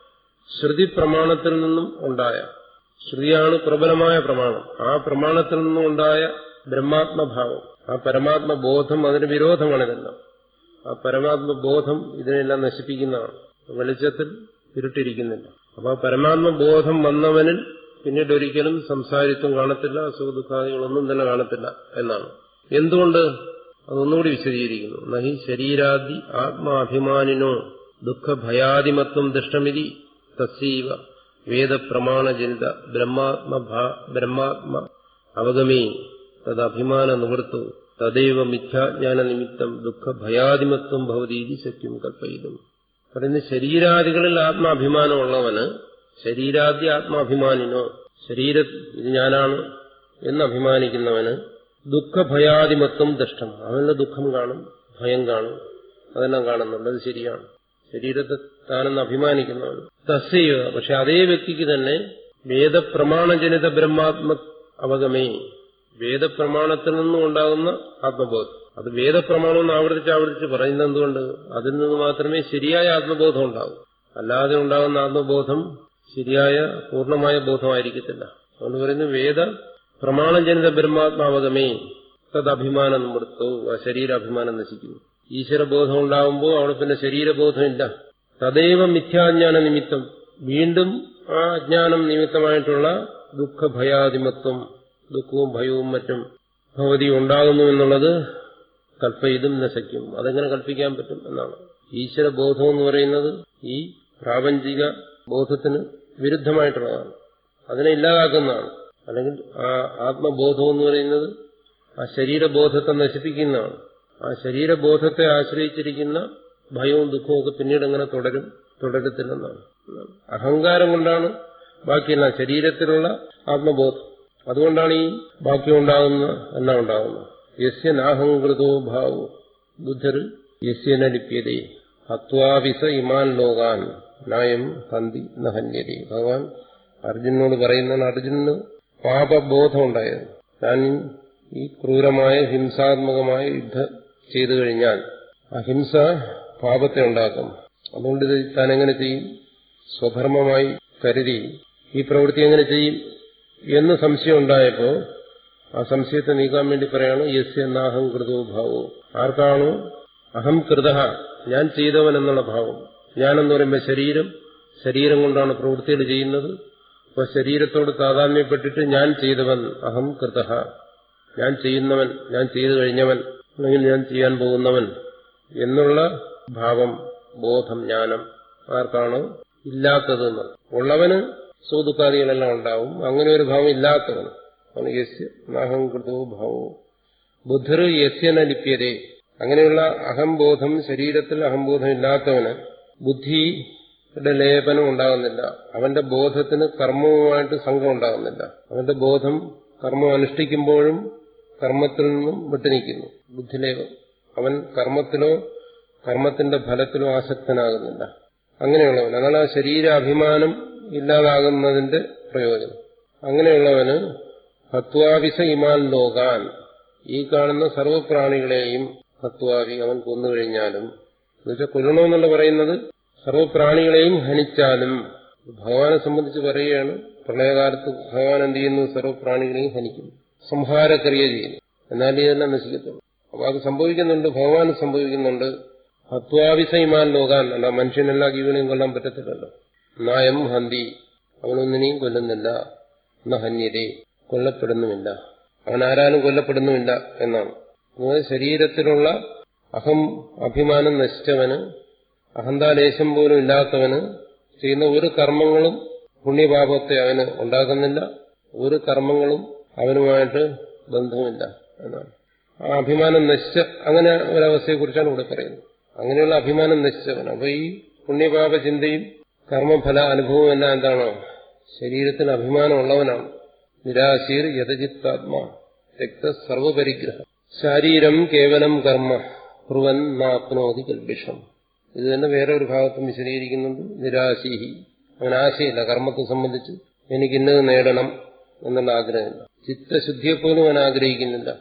ശ്രുതി പ്രമാണത്തിൽ നിന്നും ഉണ്ടായ ശ്രുതിയാണ് പ്രബലമായ പ്രമാണം ആ പ്രമാണത്തിൽ നിന്നും ഉണ്ടായ ബ്രഹ്മാത്മഭാവം ആ പരമാത്മബോധം അതിന് വിരോധമാണ് ഇതെല്ലാം ആ പരമാത്മബോധം ഇതിനെല്ലാം നശിപ്പിക്കുന്നതാണ് വെളിച്ചത്തിൽ ഇരുട്ടിരിക്കുന്നില്ല അപ്പൊ ആ പരമാത്മബോധം വന്നവനിൽ പിന്നീട് ഒരിക്കലും സംസാരിത്വം കാണത്തില്ല സുഖദുഃഖാദികളൊന്നും തന്നെ കാണത്തില്ല എന്നാണ് എന്തുകൊണ്ട് അതൊന്നുകൂടി വിശദീകരിക്കുന്നു നഹി ശരീരാദി ആത്മാഭിമാനിനോ ദുഃഖഭയാദിമത്വം ദുഷ്ടമിതി തസ്സീവ വേദപ്രമാണജനിത ബ്രഹ്മാത്മ ബ്രഹ്മാത്മ അവഗമേ തദഭിമാന നിവൃത്തു തദൈവ മിഥ്യാജ്ഞാന നിമിത്തം ദുഃഖഭയാദിമത്വം ഭവതീതി സത്യം കൽപ്പയിലും പറയുന്ന ശരീരാദികളിൽ ആത്മാഭിമാനമുള്ളവന് ശരീരാദ്യ ആത്മാഭിമാനിനോ ശരീര ഇത് ഞാനാണ് എന്ന് അഭിമാനിക്കുന്നവന് ദുഃഖഭയാദിമത്വം ദഷ്ടം അവന്റെ ദുഃഖം കാണും ഭയം കാണും അതെല്ലാം കാണുന്നുണ്ട് അത് ശരിയാണ് ശരീരത്തെ താനെന്ന് അഭിമാനിക്കുന്നവൻ തസ്സൈവ പക്ഷെ അതേ വ്യക്തിക്ക് തന്നെ വേദപ്രമാണജനിത ബ്രഹ്മാത്മ അവഗമേ വേദപ്രമാണത്തിൽ നിന്നും ഉണ്ടാകുന്ന ആത്മബോധം അത് വേദപ്രമാണം എന്ന് ആവർത്തിച്ച് ആവർത്തിച്ച് പറയുന്നത് എന്തുകൊണ്ട് അതിൽ നിന്ന് മാത്രമേ ശരിയായ ആത്മബോധം ഉണ്ടാവൂ അല്ലാതെ ഉണ്ടാകുന്ന ആത്മബോധം ശരിയായ പൂർണ്ണമായ ബോധമായിരിക്കത്തില്ല അതുകൊണ്ട് പറയുന്നു വേദ പ്രമാണജനിത ബ്രഹ്മാത്മാവകമേ തദഭിമാനം നിവൃത്തോ ആ ശരീരാഭിമാനം നശിക്കുന്നു ഈശ്വരബോധം ഉണ്ടാവുമ്പോൾ അവിടെ പിന്നെ ശരീരബോധമില്ല തദൈവ മിഥ്യാജ്ഞാന നിമിത്തം വീണ്ടും ആ അജ്ഞാനം നിമിത്തമായിട്ടുള്ള ദുഃഖഭയാദിമത്വം ദുഃഖവും ഭയവും മറ്റും ഭവതി ഉണ്ടാകുന്നു എന്നുള്ളത് കൽപ്പയിതും നശയ്ക്കും അതെങ്ങനെ കൽപ്പിക്കാൻ പറ്റും എന്നാണ് ഈശ്വരബോധം എന്ന് പറയുന്നത് ഈ പ്രാപഞ്ചിക ബോധത്തിന് വിരുദ്ധമായിട്ടുള്ളതാണ് അതിനെ ഇല്ലാതാക്കുന്നതാണ് അല്ലെങ്കിൽ ആ ആത്മബോധം എന്ന് പറയുന്നത് ആ ശരീരബോധത്തെ നശിപ്പിക്കുന്നതാണ് ആ ശരീരബോധത്തെ ആശ്രയിച്ചിരിക്കുന്ന ഭയവും ദുഃഖവും ഒക്കെ പിന്നീട് എങ്ങനെ തുടരും തുടരത്തില്ലെന്നാണ് അഹങ്കാരം കൊണ്ടാണ് ബാക്കിയെല്ലാം ശരീരത്തിലുള്ള ആത്മബോധം അതുകൊണ്ടാണ് ഈ ബാക്കി ഉണ്ടാകുന്ന എല്ലാം ഉണ്ടാകുന്നത് യസ്യ നാഹങ്കൃതോ ഭാവോ ബുദ്ധർ യസ്യന ലിപ്യതേ ഹത്വാവിസ ഇമാൻ ലോകാൻ നായം ഹന്തി നഹന്യതി ഭഗവാൻ അർജുനോട് പറയുന്നതാണ് അർജുനന് പാപബോധം ഉണ്ടായത് താൻ ഈ ക്രൂരമായ ഹിംസാത്മകമായ യുദ്ധം ചെയ്തു കഴിഞ്ഞാൽ അഹിംസ പാപത്തെ ഉണ്ടാക്കും അതുകൊണ്ട് ഇത് താൻ എങ്ങനെ ചെയ്യും സ്വധർമ്മമായി കരുതി ഈ പ്രവൃത്തി എങ്ങനെ ചെയ്യും എന്ന് സംശയം ഉണ്ടായപ്പോ ആ സംശയത്തെ നീക്കാൻ വേണ്ടി പറയാണ് യസ്യ നാഹം കൃതോ ഭാവോ ആർക്കാണോ അഹം കൃത ഞാൻ ചെയ്തവൻ എന്നുള്ള ഭാവം ഞാനെന്ന് പറയുമ്പോൾ ശരീരം ശരീരം കൊണ്ടാണ് പ്രവൃത്തികൾ ചെയ്യുന്നത് അപ്പൊ ശരീരത്തോട് താതാത്മ്യപ്പെട്ടിട്ട് ഞാൻ ചെയ്തവൻ അഹം കൃത ഞാൻ ചെയ്യുന്നവൻ ഞാൻ ചെയ്തു കഴിഞ്ഞവൻ അല്ലെങ്കിൽ ഞാൻ ചെയ്യാൻ പോകുന്നവൻ എന്നുള്ള ഭാവം ബോധം ജ്ഞാനം ആർക്കാണ് ഇല്ലാത്തതെന്ന് ഉള്ളവന് സ്വതുക്കാദികളെല്ലാം ഉണ്ടാവും അങ്ങനെ ഒരു ഭാവം ഇല്ലാത്തവന് ആണ് യസ്യ നാഹം കൃതോ ഭാവോ ബുദ്ധർ യസ്യന ലിപ്യതേ അങ്ങനെയുള്ള അഹംബോധം ശരീരത്തിൽ അഹംബോധം ഇല്ലാത്തവന് ബുദ്ധിയുടെ ലേപനം ഉണ്ടാകുന്നില്ല അവന്റെ ബോധത്തിന് കർമ്മവുമായിട്ട് സംഘം ഉണ്ടാകുന്നില്ല അവന്റെ ബോധം കർമ്മം അനുഷ്ഠിക്കുമ്പോഴും കർമ്മത്തിൽ നിന്നും വിട്ടുനിൽക്കുന്നു ബുദ്ധിലേപം അവൻ കർമ്മത്തിലോ കർമ്മത്തിന്റെ ഫലത്തിലോ ആസക്തനാകുന്നില്ല അങ്ങനെയുള്ളവൻ അതാണ് ആ ശരീരാഭിമാനം ഇല്ലാതാകുന്നതിന്റെ പ്രയോജനം അങ്ങനെയുള്ളവന് ഹത്വാവിസ ഇമാൻ ലോകാൻ ഈ കാണുന്ന സർവപ്രാണികളെയും ഹത്വാവി അവൻ കൊന്നുകഴിഞ്ഞാലും എന്നുവെച്ചാൽ കൊല്ലണമെന്നുള്ള പറയുന്നത് സർവപ്രാണികളെയും ഹനിച്ചാലും ഭഗവാനെ സംബന്ധിച്ച് പറയുകയാണ് പ്രളയകാലത്ത് ഭഗവാൻ എന്ത് ചെയ്യുന്നു സർവപ്രാണികളെയും ഹനിക്കും സംഹാരക്രിയ ചെയ്യുന്നു എന്നാൽ ഇതെല്ലാം നശിക്കത്തുള്ളൂ അപ്പൊ അത് സംഭവിക്കുന്നുണ്ട് ഭഗവാൻ സംഭവിക്കുന്നുണ്ട് ഹത്വാവിസൈമാൻ ലോകാൻ അല്ല മനുഷ്യനെല്ലാ ജീവനെയും കൊല്ലാൻ പറ്റത്തില്ലല്ലോ നായം ഹന്തി അവനൊന്നിനെയും കൊല്ലുന്നില്ല എന്ന ഹന്യതേ കൊല്ലപ്പെടുന്നുമില്ല അവൻ ആരാലും കൊല്ലപ്പെടുന്നുമില്ല എന്നാണ് അതായത് ശരീരത്തിലുള്ള അഹം അഭിമാനം നശിച്ചവന് അഹന്താലേശം പോലും ഇല്ലാത്തവന് ചെയ്യുന്ന ഒരു കർമ്മങ്ങളും പുണ്യപാപത്തെ അവന് ഉണ്ടാക്കുന്നില്ല ഒരു കർമ്മങ്ങളും അവനുമായിട്ട് ബന്ധവുമില്ല എന്നാണ് ആ അഭിമാനം നശിച്ച അങ്ങനെ ഒരവസ്ഥയെക്കുറിച്ചാണ് ഇവിടെ പറയുന്നത് അങ്ങനെയുള്ള അഭിമാനം നശിച്ചവൻ അപ്പൊ ഈ പുണ്യപാപ ചിന്തയും കർമ്മഫല അനുഭവവും എല്ലാം എന്താണ് ശരീരത്തിന് അഭിമാനമുള്ളവനാണ് നിരാശീർ യഥചിത്താത്മാ രക്ത സർവപരിഗ്രഹം ശാരീരം കേവലം കർമ്മ ഹൃവൻ നാപ്നോതി കൽപിഷം ഇത് തന്നെ വേറെ ഒരു ഭാഗത്തും വിശദീകരിക്കുന്നുണ്ട് നിരാശീഹി അവൻ ആശയില്ല കർമ്മത്തെ സംബന്ധിച്ച് എനിക്ക് ഇന്നത് നേടണം എന്നുള്ള ആഗ്രഹമില്ല ചിത്തശുദ്ധിയെപ്പോലും അവൻ ആഗ്രഹിക്കുന്നില്ല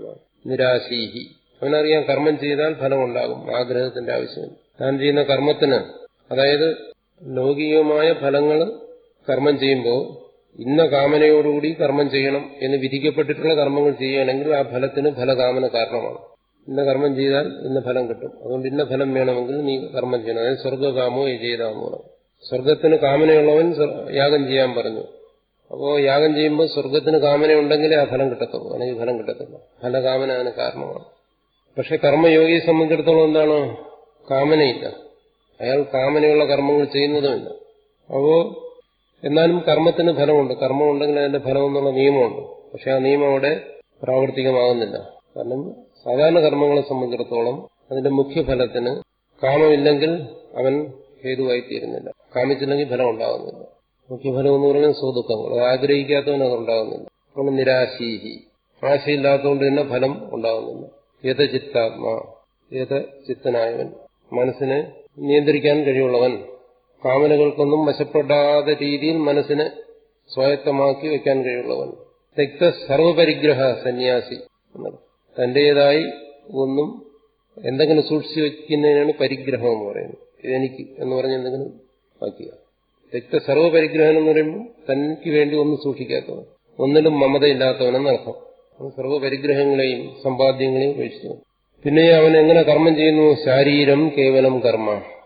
നിരാശീഹി അവനറിയാം കർമ്മം ചെയ്താൽ ഫലമുണ്ടാകും ആഗ്രഹത്തിന്റെ ആവശ്യമില്ല താൻ ചെയ്യുന്ന കർമ്മത്തിന് അതായത് ലൗകികമായ ഫലങ്ങൾ കർമ്മം ചെയ്യുമ്പോൾ ഇന്ന കാമനയോടുകൂടി കർമ്മം ചെയ്യണം എന്ന് വിധിക്കപ്പെട്ടിട്ടുള്ള കർമ്മങ്ങൾ ചെയ്യുകയാണെങ്കിൽ ആ ഫലത്തിന് ഫലകാമന കാരണമാണ് ഇന്ന കർമ്മം ചെയ്താൽ ഇന്ന ഫലം കിട്ടും അതുകൊണ്ട് ഇന്ന ഫലം വേണമെങ്കിൽ നീ കർമ്മം ചെയ്യണം അതായത് സ്വർഗ്ഗകാമോ ചെയ്താമോ സ്വർഗത്തിന് കാമനയുള്ളവൻ യാഗം ചെയ്യാൻ പറഞ്ഞു അപ്പോ യാഗം ചെയ്യുമ്പോൾ സ്വർഗത്തിന് കാമനയുണ്ടെങ്കിലേ ആ ഫലം കിട്ടത്തുള്ളൂ അല്ലെങ്കിൽ ഫലം കിട്ടത്തില്ല ഫലകാമന അതിന് കാരണമാണ് പക്ഷെ കർമ്മയോഗിയെ സംബന്ധിച്ചിടത്തോളം എന്താണ് കാമനയില്ല അയാൾ കാമനയുള്ള കർമ്മങ്ങൾ ചെയ്യുന്നതുമില്ല അപ്പോ എന്നാലും കർമ്മത്തിന് ഫലമുണ്ട് കർമ്മം ഉണ്ടെങ്കിൽ അതിന്റെ ഫലം എന്നുള്ള നിയമമുണ്ട് പക്ഷെ ആ നിയമം അവിടെ പ്രാവർത്തികമാകുന്നില്ല കാരണം സാധാരണ കർമ്മങ്ങളെ സംബന്ധിച്ചിടത്തോളം അതിന്റെ മുഖ്യഫലത്തിന് കാമമില്ലെങ്കിൽ അവൻ ഹേതുവായിത്തീരുന്നില്ല കാമിച്ചില്ലെങ്കിൽ ഫലം ഉണ്ടാകുന്നില്ല മുഖ്യഫലം എന്ന് പറയുന്നത് സ്വദുഃഖങ്ങൾ അത് ആഗ്രഹിക്കാത്തവൻ അതുണ്ടാകുന്നില്ല അപ്പം നിരാശീഹി ആശയില്ലാത്തതുകൊണ്ട് തന്നെ ഫലം ഉണ്ടാകുന്നില്ല യഥചിത്താത്മാ യഥചിത്തനായവൻ മനസ്സിനെ നിയന്ത്രിക്കാൻ കഴിവുള്ളവൻ കാമനകൾക്കൊന്നും വശപ്പെടാത്ത രീതിയിൽ മനസ്സിനെ സ്വായത്തമാക്കി വെക്കാൻ കഴിവുള്ളവൻ തെക്ത സർവപരിഗ്രഹ സന്യാസി എന്നത് തന്റേതായി ഒന്നും എന്തെങ്കിലും സൂക്ഷിച്ചു വെക്കുന്നതിനാണ് പരിഗ്രഹം എന്ന് പറയുന്നത് ഇതെനിക്ക് എന്ന് പറഞ്ഞ് എന്തെങ്കിലും ആക്കുക തെക്ത സർവപരിഗ്രഹം എന്ന് പറയുമ്പോൾ തനിക്ക് വേണ്ടി ഒന്നും സൂക്ഷിക്കാത്തവൻ ഒന്നിലും മമതയില്ലാത്തവനെന്നർത്ഥം സർവപരിഗ്രഹങ്ങളെയും സമ്പാദ്യങ്ങളെയും ഉപേക്ഷിച്ചു പിന്നെ അവൻ എങ്ങനെ കർമ്മം ചെയ്യുന്നു ശാരീരം കേവലം കർമ്മ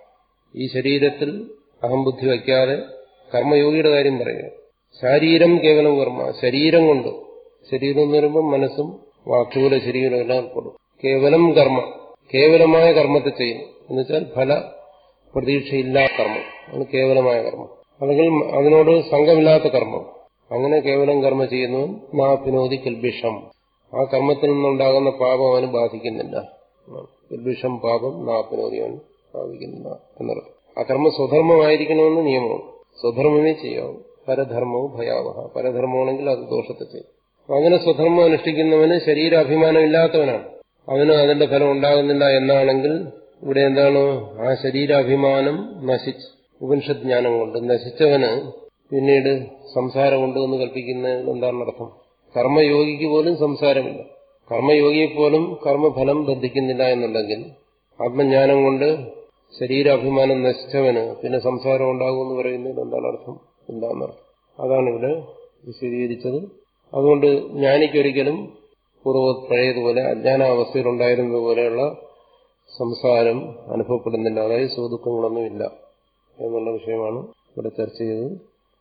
ഈ ശരീരത്തിൽ അഹംബുദ്ധി വയ്ക്കാതെ കർമ്മയോഗിയുടെ കാര്യം പറയുക ശാരീരം കേവലം കർമ്മ ശരീരം കൊണ്ട് ശരീരം എന്ന് പറയുമ്പോൾ മനസ്സും വാക്കുകളുടെ ശരീരം എല്ലാം ഉൾപ്പെടും കേവലം കർമ്മ കേവലമായ കർമ്മത്തെ ചെയ്യുന്നു എന്നുവെച്ചാൽ ഫല പ്രതീക്ഷയില്ലാത്ത കർമ്മം അത് കേവലമായ കർമ്മം അല്ലെങ്കിൽ അതിനോട് സംഘമില്ലാത്ത കർമ്മം അങ്ങനെ കേവലം കർമ്മ ചെയ്യുന്നവൻ നാപ്പിനോതി കിൽബിഷം ആ കർമ്മത്തിൽ നിന്നുണ്ടാകുന്ന പാപം അവന് ബാധിക്കുന്നില്ല കിൽബിഷം പാപം നാപ്പിനോതി അവന് ബാധിക്കുന്നില്ല എന്നർത്ഥം ആ കർമ്മം സ്വധർമ്മമായിരിക്കണമെന്ന് നിയമവും സ്വധർമ്മമേ ചെയ്യാവൂ പരധർമ്മവും ഭയാവഹ പരധർമ്മമാണെങ്കിൽ അത് ദോഷത്തെ ചെയ്യും അങ്ങനെ സ്വധർമ്മം അനുഷ്ഠിക്കുന്നവന് ശരീരാഭിമാനം ഇല്ലാത്തവനാണ് അവന് അതിന്റെ ഫലം ഉണ്ടാകുന്നില്ല എന്നാണെങ്കിൽ ഇവിടെ എന്താണ് ആ ശരീരാഭിമാനം നശിച്ച് ഉപനിഷത് ജ്ഞാനം കൊണ്ട് നശിച്ചവന് പിന്നീട് സംസാരം ഉണ്ട് എന്ന് കൽപ്പിക്കുന്നതിന് എന്താണ് അർത്ഥം കർമ്മയോഗിക്ക് പോലും സംസാരമില്ല കർമ്മയോഗിയെ പോലും കർമ്മഫലം ബന്ധിക്കുന്നില്ല എന്നുണ്ടെങ്കിൽ ആത്മജ്ഞാനം കൊണ്ട് ശരീരാഭിമാനം നശിച്ചവന് പിന്നെ സംസാരം ഉണ്ടാകുമെന്ന് പറയുന്നതിൽ എന്താണ് അർത്ഥം എന്താണെന്നർത്ഥം അതാണ് ഇവിടെ വിശദീകരിച്ചത് അതുകൊണ്ട് ജ്ഞാനിക്കൊരിക്കലും പൂർവ്വ പഴയതുപോലെ അജ്ഞാനാവസ്ഥയിലുണ്ടായിരുന്നതുപോലെയുള്ള സംസാരം അനുഭവപ്പെടുന്നില്ല അതായത് സുഖദുഃഖങ്ങളൊന്നുമില്ല എന്നുള്ള വിഷയമാണ് ഇവിടെ ചർച്ച ചെയ്തത്